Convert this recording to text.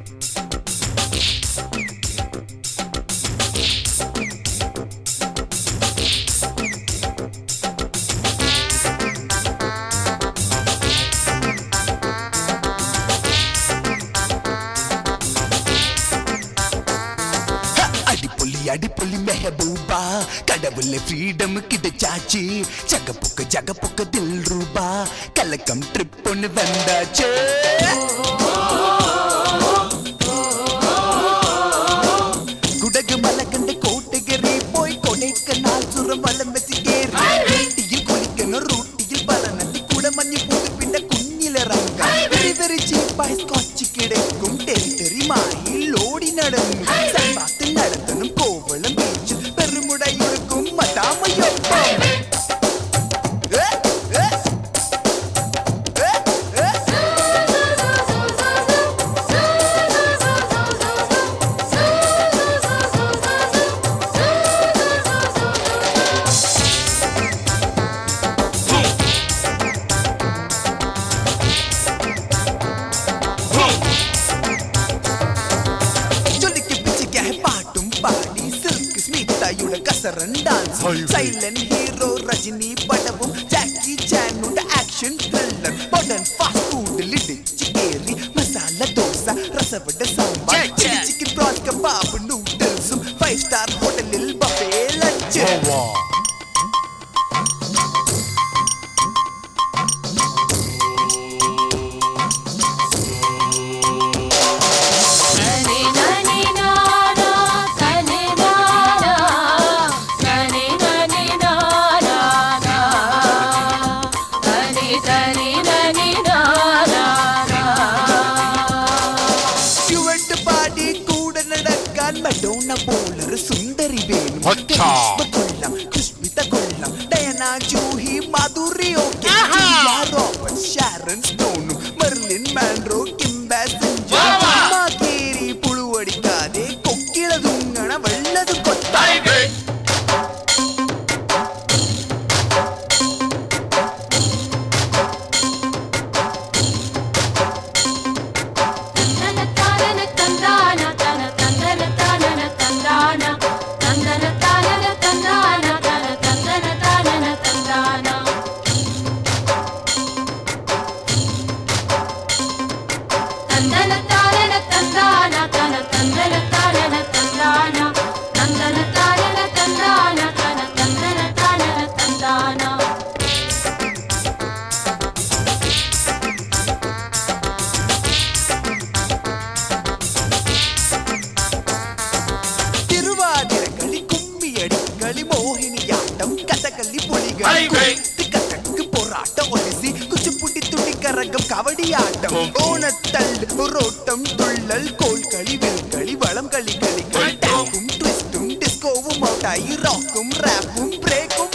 அடிப்பொலி அடிப்பொலி மெஹபூபா கடவுள ஃப்ரீடம் கிடைச்சாச்சு ஜகப்புக்க ஜகப்புக்க தில் ரூபா கலக்கம் ட்ரிப் ஒன்று வந்தாச்சு குடகு மலை கண்டு கோட்டகிரி போய் கொடைக்கனால் சுரம் வலம் வச்சுக்கேறி ரூட்டியில் குளிக்கணும் ரூட்டியில் பலனத்தி கூட மഞ്ഞு போது பின்ன குഞ്ഞിലിറങ്ങ வெரி வெரி சீப்பாய் ஸ்காட்ச் கிடைக்கும் டெரிட்டரி மாயில் ஓடி நடந்து சம்பாத்து நடத்தணும் கோவளம் பீச்சில் பெருமுடை இருக்கும் மதாமையொப்பம் ஏ, ஏ, ஏ, ஏ. ചൊല്ലിക്ക് പിച്ചിക്ക് പാട്ടും പാടി സിൽക്ക് സ്മിതയുടെ കസറൻ ഡാൻസ് സൈലന്റ് ഹീറോ രജനി പടവും ജാക്കി ചാനുടെ ആക്ഷൻ ത്രില്ലർ മോഡേൺ ഫാസ്റ്റ് ഫുഡിൽ ഇടിച്ച് കേറി മസാല ദോശ രസവട സാമ്പാർ ചില്ലി ചിക്കൻ പ്രോസ് കബാബ് നൂഡിൽസും ഫൈവ് സ്റ്റാർ ഹോട്ടലിൽ ബഫേ ലഞ്ച് നനി നനി നാനാ തനി നാനാ നനി നനി നാനാ നനി തനി നനി നാനാ ചുവട്ട് പാടി കൂടെ നടക്കാൻ മഡോണ പോലൊരു സുന്ദരി വേണം അച്ഛാ. കരിഷ്മ കൊള്ളാം കുഷ്മിത കൊള്ളാം Diana Juhi Madhuri okay Robert Sharon സ്റ്റോണും മെർലിൻ മാൻഡ്രോ കിം ബാസിഞ്ചർ കേരി പുളുവടിക്കാതെ കൊക്കിള തുങ്ങണ വെള്ളത് കൊത്ത തന തന തന്ദാന തന തന്ദന തനന തന്ദാന തന്ദന തനന തന്ദാന തന തന്ദന തനന തന്ദാന തന്ദന താനന തന്ദാന തന തന്ദന താനന തന്ദാന തന്ദന താനന തന്ദാന തന തന്ദന താനന തന്ദാന തിരുവാതിരക്കളി കുമ്മിയടി കളി മോഹിനിയാട്ടം കഥകളി പുലികളി കഥക്ക് പൊറാട്ട ഒലസി കുച്ചുപ്പുട്ടി തുണിക്കറക്കം കവടിയാട്ടം ഓണത്തള്ള് ഒരോട്ടം തുള്ളൽ കോൽക്കളി വിൽക്കളി വളം കളി കളികൾ ടാപ്പും ട്വിസ്റ്റും ഡിസ്കോവും ഔട്ടായി റോക്കും റാപ്പും ബ്രേക്കും